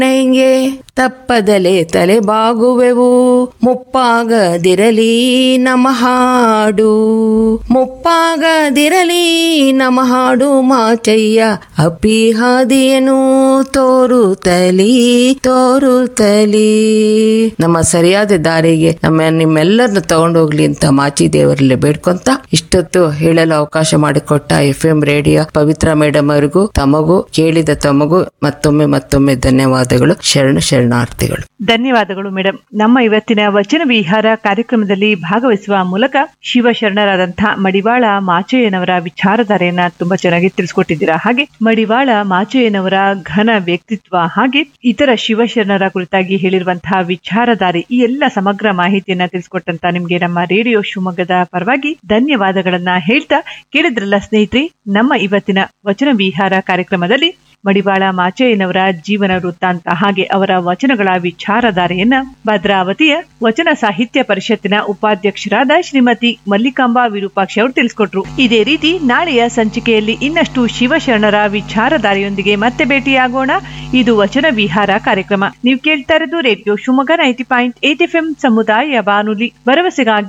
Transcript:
ನೆಂಗೆ ತಪ್ಪದಲೆ ತಲೆ ಬಾಗುವೆವು ಮುಪ್ಪಾಗದಿರಲಿ ನಮ ಹಾಡು ಮುಪ್ಪಾಗದಿರಲಿ ನಮ ಹಾಡು ಮಾಚಯ್ಯ ಅಪ್ಪಿ ಹಾದಿಯನು ತೋರುತ್ತಲಿ ತೋರುತ್ತಲಿ ನಮ್ಮ ಸರಿಯಾದ ದಾರಿಗೆ ನಮ್ಮ ನಿಮ್ಮೆಲ್ಲರನ್ನು ತಗೊಂಡೋಗ್ಲಿ ಅಂತ ಮಾಚಿ ದೇವರಲ್ಲಿ ಬೇಡ್ಕೊಂತ ಇಷ್ಟೊತ್ತು ಹೇಳಲು ಅವಕಾಶ ಮಾಡಿಕೊಟ್ಟ F M radio Pavithra madam ಅವರಿಗೂ ತಮಗೂ ಕೇಳಿದ ತಮಗೂ ಮತ್ತೊಮ್ಮೆ ಮತ್ತೊಮ್ಮೆ ಧನ್ಯವಾದಗಳು ಶರಣ ಶರಣಾರ್ಥಿಗಳು ಧನ್ಯವಾದಗಳು ಮೇಡಮ್ ನಮ್ಮ ಇವತ್ತಿನ ವಚನ ವಿಹಾರ ಕಾರ್ಯಕ್ರಮದಲ್ಲಿ ಭಾಗವಹಿಸುವ ಮೂಲಕ ಶಿವಶರಣರಾದಂತಹ ಮಡಿವಾಳ ಮಾಚಯ್ಯನವರ ವಿಚಾರಧಾರೆಯನ್ನ ತುಂಬಾ ಚೆನ್ನಾಗಿ ತಿಳಿಸ್ಕೊಟ್ಟಿದ್ದೀರಾ ಹಾಗೆ ಮಡಿವಾಳ ಮಾಚಯ್ಯನವರ ಘನ ವ್ಯಕ್ತಿತ್ವ ಹಾಗೆ ಇತರ ಶಿವಶರಣರ ಕುರಿತಾಗಿ ಹೇಳಿರುವಂತಹ ವಿಚಾರಧಾರೆ ಈ ಎಲ್ಲ ಸಮಗ್ರ ಮಾಹಿತಿಯನ್ನ ತಿಳಿಸ್ಕೊಟ್ಟಂತ ನಿಮ್ಗೆ ನಮ್ಮ ರೇಡಿಯೋ ಶಿವಮೊಗ್ಗದ ಪರವಾಗಿ ಧನ್ಯವಾದಗಳನ್ನ ಹೇಳ್ತಾ ಕೇಳಿದ್ರಲ್ಲ ಸ್ನೇಹಿತರೆ ನಮ್ಮ ಇವತ್ತಿನ ವಚನ ವಿಹಾರ ಕಾರ್ಯಕ್ರಮದಲ್ಲಿ ಮಡಿವಾಳ ಮಾಚಯ್ಯನವರ ಜೀವನ ವೃತ್ತಾಂತ ಹಾಗೆ ಅವರ ವಚನಗಳ ವಿಚಾರಧಾರೆಯನ್ನ ಭದ್ರಾವತಿಯ ವಚನ ಸಾಹಿತ್ಯ ಪರಿಷತ್ತಿನ ಉಪಾಧ್ಯಕ್ಷರಾದ ಶ್ರೀಮತಿ ಮಲ್ಲಿಕಾಂಬಾ ವಿರೂಪಾಕ್ಷಿ ಅವರು ತಿಳಿಸ್ಕೊಟ್ರು ಇದೇ ರೀತಿ ನಾಳೆಯ ಸಂಚಿಕೆಯಲ್ಲಿ ಇನ್ನಷ್ಟು ಶಿವಶರಣರ ವಿಚಾರಧಾರೆಯೊಂದಿಗೆ ಮತ್ತೆ ಭೇಟಿಯಾಗೋಣ ಇದು ವಚನ ವಿಹಾರ ಕಾರ್ಯಕ್ರಮ ನೀವು ಕೇಳ್ತಾ ಇರೋದು radio Shivamogga ninety point eight F M ಸಮುದಾಯ ಬಾನುಲಿ ಭರವಸೆಗಾಗಿ